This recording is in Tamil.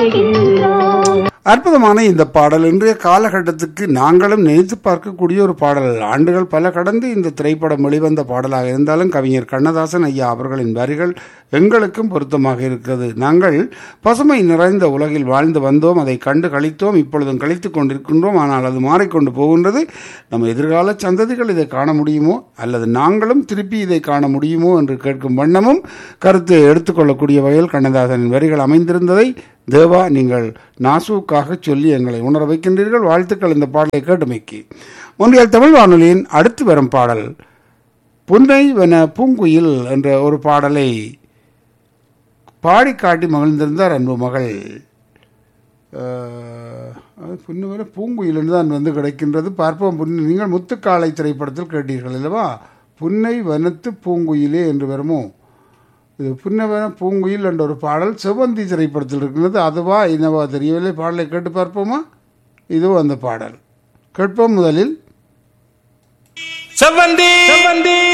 பாடுகின்றோம் அற்புதமான இந்த பாடல் இன்றைய காலகட்டத்துக்கு நாங்களும் நினைத்து பார்க்கக்கூடிய ஒரு பாடல் ஆண்டுகள் பல கடந்து இந்த திரைப்படம் வெளிவந்த பாடலாக இருந்தாலும் கவிஞர் கண்ணதாசன் ஐயா அவர்களின் வரிகள் எங்களுக்கும் பொருத்தமாக இருக்கிறது நாங்கள் பசுமை நிறைந்த உலகில் வாழ்ந்து வந்தோம் அதை கண்டு கழித்தோம் இப்பொழுதும் கழித்துக் கொண்டிருக்கின்றோம் ஆனால் அது மாறிக்கொண்டு போகின்றது நம்ம எதிர்கால சந்ததிகள் இதை காண முடியுமோ அல்லது நாங்களும் திருப்பி இதை காண முடியுமோ என்று கேட்கும் வண்ணமும் கருத்து எடுத்துக்கொள்ளக்கூடிய வகையில் கண்ணதாசனின் வரிகள் அமைந்திருந்ததை தேவா நீங்கள் நாசுக்காக சொல்லி எங்களை உணர வைக்கின்றீர்கள் வாழ்த்துக்கள் இந்த பாடலை கேட்டுமைக்கு முன்றியல் தமிழ் வானொலியின் அடுத்து வரும் பாடல் புன்னை வன பூங்குயில் என்ற ஒரு பாடலை பாடி காட்டி மகிழ்ந்திருந்தார் அன்பு மகள் அஹ், அது புன்னு வன பூங்குயில் என்று தான் வந்து கிடைக்கின்றது பார்ப்போம் புன்னை நீங்கள் முத்துக்காலை திரைப்படத்தில் கேட்டீர்கள் அல்லவா புன்னை வனத்து பூங்குயிலே என்று வருமோ இது புன்னவன பூங்குயில் என்ற ஒரு பாடல் செவ்வந்தி திரைப்படத்தில் இருக்கிறது அதுவா என்னவா தெரியவில்லை பாடலை கேட்டு பார்ப்போமா இதுவும் அந்த பாடல் கேட்போம் முதலில் செவ்வந்தி செவ்வந்தி